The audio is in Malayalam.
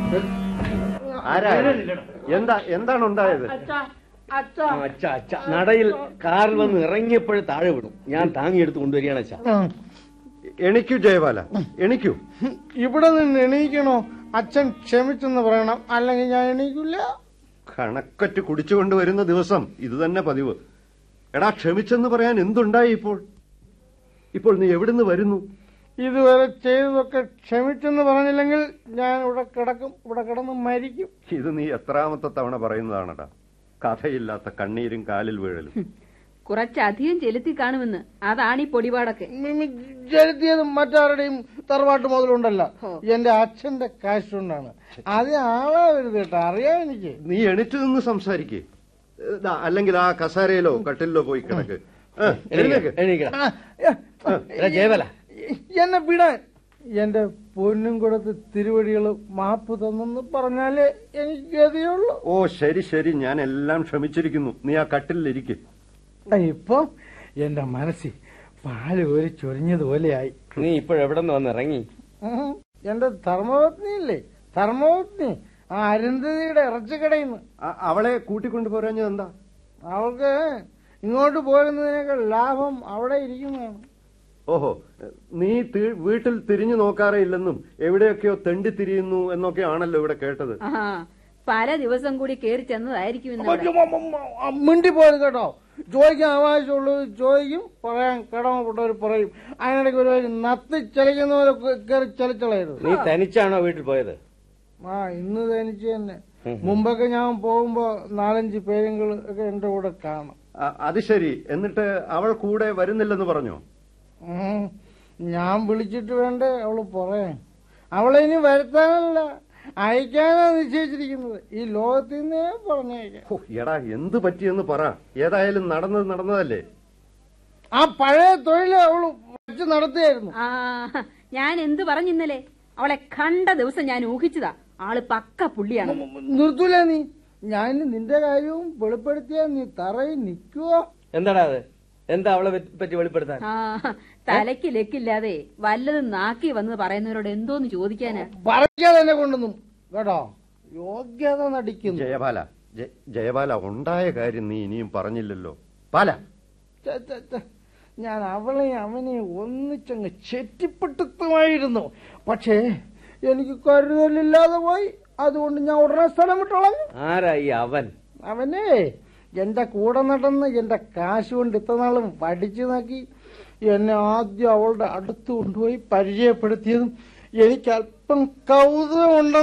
ആരാ എന്താ എന്താണ് ഉണ്ടായത് അച്ഛാ അച്ഛാ അച്ഛ അച്ഛ നടയിൽ കാറിൽ വന്ന് ഇറങ്ങിയപ്പോഴേ താഴെ വിടും ഞാൻ താങ്ങിയെടുത്ത് കൊണ്ടുവരികയാണ് അച്ഛ എണിക്കൂ ജയബാല എണിക്കൂ ഇവിടെ നിന്ന് എണീക്കണോ അച്ഛൻ ക്ഷമിച്ചെന്ന് പറയണം അല്ലെങ്കിൽ ഞാൻ എണീക്കില്ല കണക്കറ്റ് കുടിച്ചുകൊണ്ട് വരുന്ന ദിവസം ഇത് തന്നെ പതിവ് എടാ ക്ഷമിച്ചെന്ന് പറയാൻ എന്തുണ്ടായി ഇപ്പോൾ ഇപ്പോൾ നീ എവിടുന്ന് വരുന്നു ഇതുവരെ ചെയ്തതൊക്കെ ക്ഷമിച്ചെന്ന് പറഞ്ഞില്ലെങ്കിൽ ഞാൻ ഇവിടെ കിടക്കും ഇവിടെ കിടന്ന് മരിക്കും ഇത് നീ എത്രാമത്തെ തവണ പറയുന്നതാണടാ കഥയില്ലാത്ത കണ്ണീരും കാലിൽ വീഴലും കുറച്ചധികം ചെലുത്തി കാണുമെന്ന് അതാണ് ഈ പൊടിപാടൊക്കെ മിമി ചെലുത്തിയത് മറ്റാരുടെയും തറവാട്ട് മുതലുണ്ടല്ലോ ഹോ. എന്റെ അച്ഛന്റെ കാശ് കൊണ്ടാണ് അത് ആളാവരുത് കേട്ടോ അറിയാം എനിക്ക് നീ എണിച്ചു നിന്ന് സംസാരിക്കേ അല്ലെങ്കിൽ ആ കസാരയിലോ കട്ടിലോ പോയി കിടക്ക് ആ, എഴുന്നേക്ക്. എണീക്കടാ ആ, ഏ, എടാ ജയബല എന്നെ വിടാൻ എന്റെ പൊന്നും കൊടുത്ത് തിരുവടികൾ മാപ്പ് തന്നെന്ന് പറഞ്ഞാലേ എനിക്ക് ഗതിയുള്ളൂ ഓ ശരി ശരി ഞാൻ എല്ലാം ക്ഷമിച്ചിരിക്കുന്നു നീ ആ കട്ടിലിരിക്കും ഇപ്പൊ എന്റെ മനസ്സിൽ പാല് ഒരു ചൊരിഞ്ഞതുപോലെയായി നീ ഇപ്പോഴെവിടെ നിന്ന് വന്ന് ഇറങ്ങി ഉം. എന്റെ ധർമ്മപത്നിയില്ലേ ധർമ്മപത്നി ആ അരുന്ധതിയുടെ ഇറച്ചിക്കടയിൽ നിന്ന് അവളെ കൂട്ടിക്കൊണ്ടു പോരാഞ്ഞത് എന്താ അവൾക്ക് ഇങ്ങോട്ട് പോരുന്നതിനേക്കാൾ ലാഭം അവിടെ ഇരിക്കുന്നതാണ് ഓഹോ നീ തി- വീട്ടിൽ തിരിഞ്ഞു നോക്കാറേ ഇല്ലെന്നും എവിടെയൊക്കെയോ തെണ്ടി തിരിയുന്നു എന്നൊക്കെ ആണല്ലോ ഇവിടെ കേട്ടത് ആ പല ദിവസം കൂടി കേറി ചെന്നതായിരിക്കും ഇന്നവിടെ മിണ്ടി പോയത് കേട്ടോ ചോദിക്കാൻ ആവശ്യമുള്ളത് ചോദിക്കും പറയാൻ കടമപ്പെട്ടവർ പറയും അതിനിടയ്ക്ക് ഒരു വരി നത്തി ചലിക്കുന്ന പോലെ കയറി ചലിച്ചളയരുത് നീ തനിച്ചാണോ വീട്ടിൽ പോയത് ആ ഇന്ന് തനിച്ച് തന്നെ മുമ്പൊക്കെ ഞാൻ പോകുമ്പോ നാലഞ്ച് പേരുകൾ ഒക്കെ എന്റെ കൂടെ കാണും അ- അത് ശരി എന്നിട്ട് അവൾ കൂടെ വരുന്നില്ലെന്ന് പറഞ്ഞോ ഉം. ഞാൻ വിളിച്ചിട്ട് വേണ്ടേ അവള് പറയാൻ അവളെ ഇനി വരുത്താനല്ല അയക്കാനാ നിശ്ചയിച്ചിരിക്കുന്നത് ഈ ലോകത്തിൽ നിന്നേ പറഞ്ഞയക്കാം ഹോ, എടാ എന്ത് പറ്റിയെന്ന് പറ ഏതായാലും നടന്നത് നടന്നതല്ലേ ആ പഴയ തൊഴിൽ അവള് വച്ച് നടത്തിയായിരുന്നു ആ ഞാൻ എന്ത് പറഞ്ഞിന്നലെ അവളെ കണ്ട ദിവസം ഞാൻ ഊഹിച്ചതാ ആള് പക്ക പുള്ളിയാണ് നിർത്തൂല നീ ഞാൻ നിന്റെ കാര്യവും വെളിപ്പെടുത്തിയാ നീ തറയിൽ നിൽക്കുവോ എന്താടാ അത് എന്താ അവളെ പറ്റി- പറ്റി വെളിപ്പെടുത്താൻ ആ തലയ്ക്ക് ലെക്കില്ലാതെ വല്ലതും നാക്കി വന്ന് പറയുന്നവരോട് എന്തോന്ന് ചോദിക്കാനാ പറയാതെ എന്നെ കൊണ്ടൊന്നും കേട്ടോ യോഗ്യത നടിക്കുന്നു ജയബാല ജയ- ജയബാല ഉണ്ടായ കാര്യം നീ ഇനിയും പറഞ്ഞില്ലല്ലോ പാല ഛെ, ഛെ, ഛെ. ഞാൻ അവളെ അവനെ ഒന്നിച്ചങ്ങ് ചെറ്റിപ്പെട്ടുത്തുമായിരുന്നു പക്ഷേ എനിക്ക് കരുതലില്ലാതെ പോയി അതുകൊണ്ട് ഞാൻ ഉടനെ സ്ഥലം വിട്ടോളാം ആരാ ഈ അവൻ അവനെ എന്റെ കൂടെ നടന്ന് എന്റെ കാശ് കൊണ്ട് ഇത്രനാളും പഠിച്ചു നോക്കി എന്നെ ആദ്യം അവളുടെ അടുത്ത് കൊണ്ടുപോയി പരിചയപ്പെടുത്തിയതും എനിക്ക് അല്പം കൗതുകമുണ്ടെന്ന്